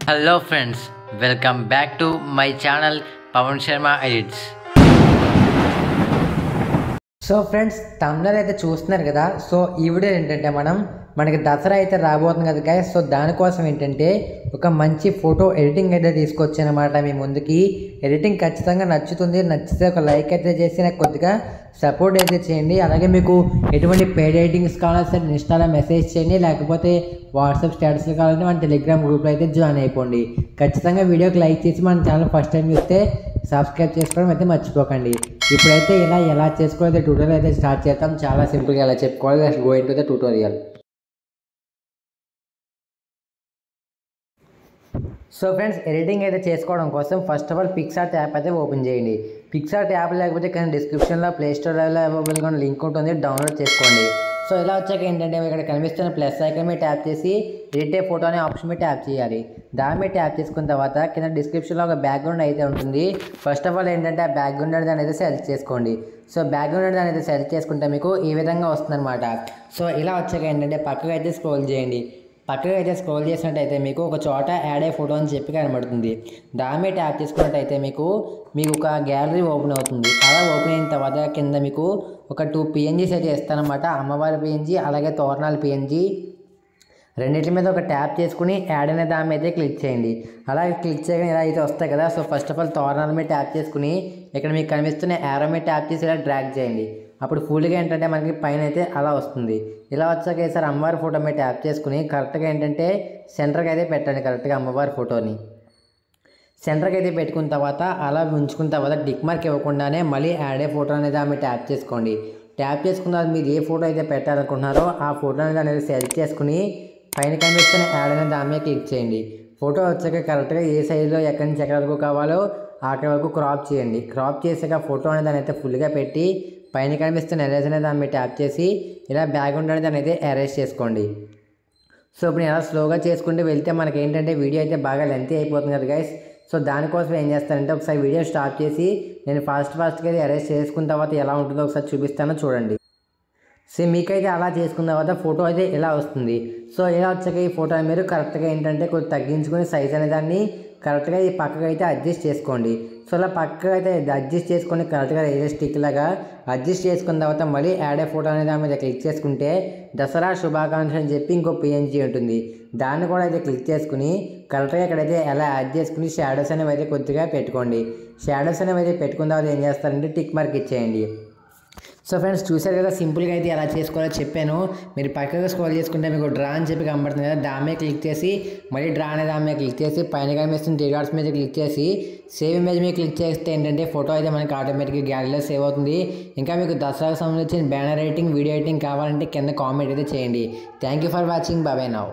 hello friends welcome back to my channel Pawan Sharma edits so friends తమిళ అయితే చూస్తున్నారు కదా సో ఈ వీడియో ఏంటంటే మనం మనకి దసరా అయితే రాబోతుంది కదా guys సో దానికోసం ఏంటంటే ఒక మంచి ఫోటో ఎడిటింగ్ అయితే తీసుకొచ్చానమాట మీ ముందుకి ఎడిటింగ్ ఖచ్చితంగా నచ్చుతుంది నచ్చితే ఒక లైక్ అయితే చేసి నాకు కొద్దిగా సపోర్ట్ అయితే చేయండి అలాగే మీకు ఎటువంటి పేడ్ ఎడిటింగ్స్ కావాలంటే సరే ఇన్స్టాలో మెసేజ్ చేయండి లేకపోతే వాట్సాప్ స్టేటస్లు కావాలంటే మన టెలిగ్రామ్ గ్రూప్లో అయితే జాయిన్ అయిపోండి ఖచ్చితంగా వీడియోకి లైక్ చేసి మన ఛానల్ ఫస్ట్ టైం చూస్తే సబ్స్క్రైబ్ చేసుకోవడం అయితే మర్చిపోకండి ఇప్పుడైతే ఇలా ఎలా చేసుకోవాలో ట్యూటోరియల్ అయితే స్టార్ట్ చేద్దాం చాలా సింపుల్గా ఎలా చెప్పుకోవాలి go into the tutorial so friends editing అయితే చేసుకోవడం కోసం first of all PicsArt app అయితే ఓపెన్ చేయండి పిక్సార్ట్ యాప్ లేకపోతే కానీ డిస్క్రిప్షన్లో ప్లే స్టోర్లో అవైలబుల్గా ఉన్న లింక్ ఉంటుంది డౌన్లోడ్ చేసుకోండి సో ఇలా వచ్చాక ఏంటంటే ఇక్కడ కనిపిస్తున్న ప్లస్ ఐకన్ మీద ట్యాప్ చేసి ఎడిటే ఫోటో అనే ఆప్షన్ మీద ట్యాప్ చేయాలి దాని మీద ట్యాప్ చేసుకున్న తర్వాత కింద డిస్క్రిప్షన్లో ఒక బ్యాక్గ్రౌండ్ అయితే ఉంటుంది ఫస్ట్ ఆఫ్ ఆల్ ఏంటంటే ఆ బ్యాక్గ్రౌండ్ అనేది అయితే సెలెక్ట్ చేసుకోండి సో బ్యాక్గ్రౌండ్ అనేది అయితే సెలెక్ట్ చేసుకుంటే మీకు ఈ విధంగా వస్తుందన్నమాట సో ఇలా వచ్చాక ఏంటంటే పక్కగా అయితే స్క్రోల్ చేయండి పక్కగా అయితే స్క్రోల్ చేసినట్టయితే మీకు ఒక చోట యాడ్ అయ్యే ఫోటో అని చెప్పి కనబడుతుంది దాని మీద ట్యాప్ చేసుకున్నట్టయితే మీకు మీకు ఒక గ్యాలరీ ఓపెన్ అవుతుంది అలా ఓపెన్ అయిన తర్వాత కింద మీకు ఒక టూ పిఎన్జీస్ అయితే ఇస్తానమాట అమ్మవారి పిఎన్జీ అలాగే తోరణాల పిఎన్జీ రెండింటి మీద ఒక ట్యాప్ చేసుకుని యాడ్ అనే దాని మీద క్లిక్ చేయండి అలాగే క్లిక్ చేయగానే ఇలా అయితే వస్తాయి కదా సో ఫస్ట్ ఆఫ్ ఆల్ తోరణాల మీద ట్యాప్ చేసుకుని ఇక్కడ మీకు కనిపిస్తున్న యారో మీద ట్యాప్ చేసి ఇలా డ్రాగ్ చేయండి అప్పుడు ఫుల్గా ఏంటంటే మనకి పైన అయితే అలా వస్తుంది ఇలా వచ్చాక ఈసారి అమ్మవారి ఫోటో మీద ట్యాప్ చేసుకుని కరెక్ట్గా ఏంటంటే సెంటర్కి అయితే పెట్టండి కరెక్ట్గా అమ్మవారి ఫోటోని సెంటర్కి అయితే పెట్టుకున్న తర్వాత అలా ఉంచుకున్న తర్వాత టిక్ మార్క్ ఇవ్వకుండానే మళ్ళీ యాడ్ ఏ ఫోటో అనేది ఆమె ట్యాప్ చేసుకోండి ట్యాప్ చేసుకున్న తర్వాత మీరు ఏ ఫోటో అయితే పెట్టాలనుకుంటున్నారో ఆ ఫోటో అనేది అనేది సెలెక్ట్ చేసుకుని పైన కనిపిస్తున్న యాడ్ అనేది దాని మీద క్లిక్ చేయండి ఫోటో వచ్చాక కరెక్ట్గా ఏ సైజులో ఎక్కడి నుంచి ఎక్కడి వరకు కావాలో అక్కడి వరకు క్రాప్ చేయండి క్రాప్ చేసాక ఫోటో అనేది దాని అయితే ఫుల్గా పెట్టి పైన కనిపిస్తున్న ఎరేజ్ అనేది దాని మీద ట్యాప్ చేసి ఇలా బ్యాక్గ్రౌండ్ అనేది దాని అయితే ఎరేజ్ చేసుకోండి సో ఇప్పుడు ఇలా స్లోగా చేసుకుంటూ వెళ్తే మనకి ఏంటంటే వీడియో అయితే బాగా లెంతీ అయిపోతుంది కదా గైస్ సో దానికోసం ఏం చేస్తానంటే ఒకసారి వీడియో స్టాప్ చేసి నేను ఫాస్ట్ ఫాస్ట్గా అరెస్ట్ చేసుకున్న తర్వాత ఎలా ఉంటుందో ఒకసారి చూపిస్తానో చూడండి సో మీకైతే అలా చేసుకున్న తర్వాత ఫోటో అయితే ఇలా వస్తుంది సో ఇలా వచ్చాక ఈ ఫోటో మీరు కరెక్ట్గా ఏంటంటే కొంచెం తగ్గించుకుని సైజ్ అనే దాన్ని కరెక్ట్గా ఈ పక్కగా అయితే అడ్జస్ట్ చేసుకోండి సో అలా పక్కగా అయితే అడ్జస్ట్ చేసుకొని కరెక్ట్గా రియలిస్టిక్ లాగా అడ్జస్ట్ చేసుకున్న తర్వాత మళ్ళీ యాడ్ ఏ ఫోటో అనేది దాని మీద క్లిక్ చేసుకుంటే దసరా శుభాకాంక్షలు అని చెప్పి ఇంకో పిఎన్జీ ఉంటుంది దాన్ని కూడా అయితే క్లిక్ చేసుకుని కరెక్ట్గా ఇక్కడైతే ఎలా యాడ్ చేసుకుని షాడోస్ అనేవి అయితే కొద్దిగా పెట్టుకోండి షాడోస్ అనేవి అయితే పెట్టుకున్న తర్వాత ఏం చేస్తారంటే టిక్ మార్క్ ఇచ్చేయండి సో ఫ్రెండ్స్ చూసారు కదా సింపుల్గా అయితే ఎలా చేసుకోవాలో చెప్పాను మీరు పక్కగా స్క్రోల్ చేసుకుంటే మీకు డ్రా అని చెప్పి కనబడుతుంది కదా దాని మీద క్లిక్ చేసి మళ్ళీ డ్రా అనే దాని మీద క్లిక్ చేసి పైన కనిపిస్తున్న త్రీ డాట్స్ మీద క్లిక్ చేసి సేవ్ ఇమేజ్ మీద క్లిక్ చేస్తే ఏంటంటే ఫోటో అయితే మనకి ఆటోమేటిక్గా గ్యాలరీలో సేవ్ అవుతుంది ఇంకా మీకు దసరాకు సంబంధించిన బ్యానర్ ఎడిటింగ్ వీడియో ఎడిటింగ్ కావాలంటే కింద కామెంట్ అయితే చేయండి thank you for watching bye bye now